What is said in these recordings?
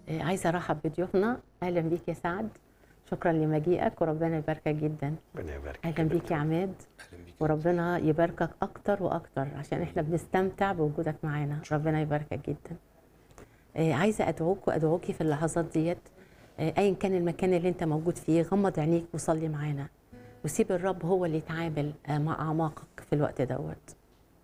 آه، عايزه ارحب بضيوفنا اهلا بيك يا سعد شكرا لمجيئك وربنا يباركك جدا ربنا يبارك اهلا بيك يا عماد اهلا بيك وربنا يباركك اكتر واكتر عشان احنا بنستمتع بوجودك معانا ربنا يباركك جدا آه، عايزه ادعوك وادعوكي في اللحظات ديت آه، ايا كان المكان اللي انت موجود فيه غمض عينيك وصلي معانا وسيب الرب هو اللي يتعامل آه، مع اعماقك في الوقت دوت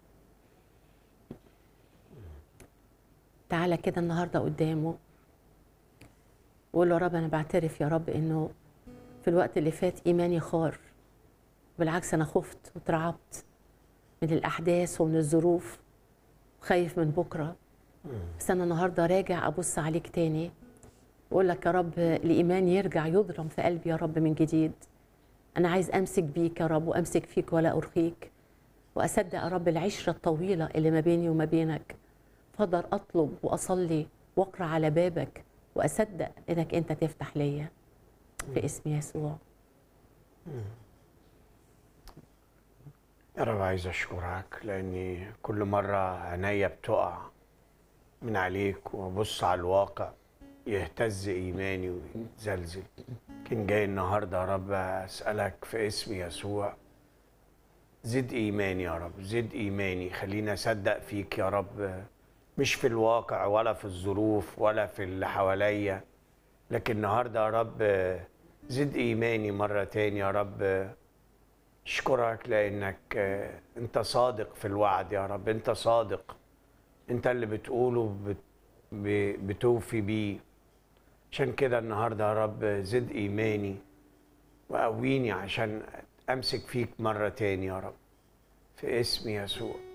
تعالى كده النهارده قدامه وقول له يا رب انا بعترف يا رب انه في الوقت اللي فات ايماني خار بالعكس انا خفت واترعبت من الاحداث ومن الظروف وخايف من بكره بس انا النهارده راجع ابص عليك تاني واقول لك يا رب الايمان يرجع يضرم في قلبي يا رب من جديد انا عايز امسك بيك يا رب وامسك فيك ولا ارخيك واصدق يا رب العشره الطويله اللي ما بيني وما بينك فاقدر اطلب واصلي واقرا على بابك واصدق انك انت تفتح ليا في اسم يسوع يا رب عايز اشكرك لاني كل مره عينيا بتقع من عليك وابص على الواقع يهتز ايماني ويتزلزل كان جاي النهارده يا رب اسالك في اسم يسوع زد ايماني يا رب زد ايماني خليني اصدق فيك يا رب مش في الواقع ولا في الظروف ولا في اللي حواليا لكن النهارده يا رب زد ايماني مره تاني يا رب اشكرك لانك آه، انت صادق في الوعد يا رب انت صادق انت اللي بتقوله بت- ب- بتوفي بيه عشان كده النهارده يا رب زد ايماني وقويني عشان امسك فيك مره تاني يا رب في اسم يسوع